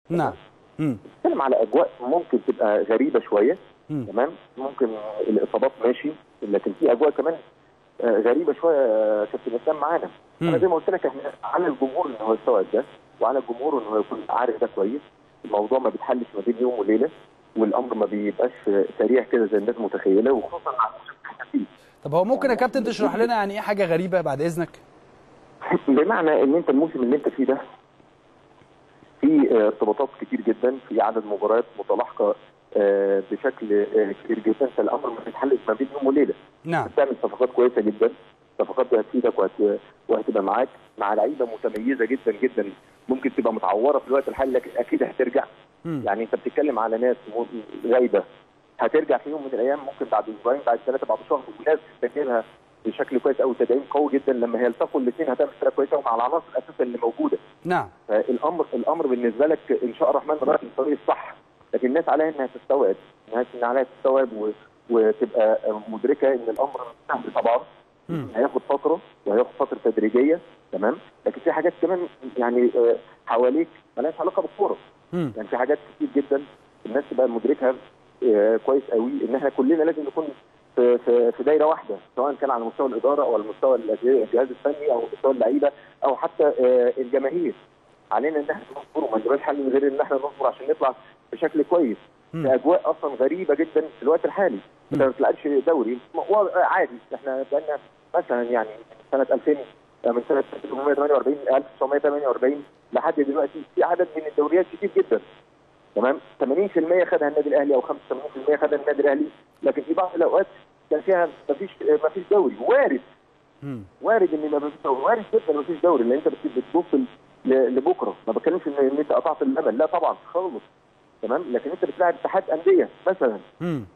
نعم مم. بتتكلم على اجواء ممكن تبقى غريبه شويه مم. تمام ممكن الاصابات ماشي لكن في اجواء كمان آه، غريبه شويه آه، كابتن اسلام معانا مم. انا زي ما قلت لك احنا على الجمهور ان هو يستوعب ده وعلى الجمهور ان هو يكون عارف ده كويس الموضوع ما بيتحلش ما بين يوم وليله والامر ما بيبقاش سريع كده زي الناس متخيله وخصوصا مع الموسم الخفيف. طب هو ممكن يا كابتن تشرح لنا يعني ايه حاجه غريبه بعد اذنك بمعنى ان انت الموسم اللي انت فيه ده في آه، ارتباطات كتير جدا في عدد مباريات متلاحقه آه، بشكل آه، كبير جدا فالامر ما بيتحلش ما بين يوم وليله نعم بتعمل صفقات كويسه جدا صفقات دي هتفيدك وهت... وهتبقى معاك مع لعيبه متميزه جدا جدا ممكن تبقى متعوره في الوقت الحالي لكن اكيد هترجع مم. يعني انت بتتكلم على ناس م- غايبه هترجع في يوم من الايام ممكن بعد اسبوعين بعد ثلاثه بعد شهر وناس تفتكرها بشكل كويس قوي تدعيم قوي جدا لما هيلتقوا الاثنين هتعمل فرقه كويسه ومع العناصر اساسا اللي موجوده نعم فالامر الامر بالنسبه لك ان شاء الرحمن رايح للطريق الصح لكن الناس عليها انها تستوعب الناس إن عليها تستوعب و... وتبقى مدركه ان الامر مش سهل طبعا مم. هياخد فتره وهياخد فتره تدريجيه تمام لكن في حاجات كمان يعني آه، حواليك مالهاش علاقه بالكوره مم. يعني في حاجات كتير جدا الناس تبقى مدركها آه، كويس قوي ان احنا كلنا لازم نكون في في في دايره واحده سواء كان على مستوى الاداره او على مستوى الأج- الجهاز الفني او مستوى اللعيبه او حتى آه، الجماهير علينا ان احنا نصبر وما نجيبش حل غير ان احنا نصبر عشان نطلع بشكل كويس مم. في اجواء اصلا غريبه جدا في الوقت الحالي انت ما بتلعبش دوري هو عادي احنا بقالنا مثلا يعني سنه 2000 من سنه 1948 1948 لحد دلوقتي في عدد من الدوريات كتير جدا تمام 80% خدها النادي الاهلي او 85% خدها النادي الاهلي لكن في بعض الاوقات كان فيها ما فيش ما فيش دوري وارد مم. وارد ان ما فيش دوري وارد جدا ما فيش دوري لان انت بت- بتبص ل- لبكره ما بتكلمش ان إن انت قطعت الامل لا طبعا خالص تمام لكن انت بتلاعب اتحاد انديه مثلا مم.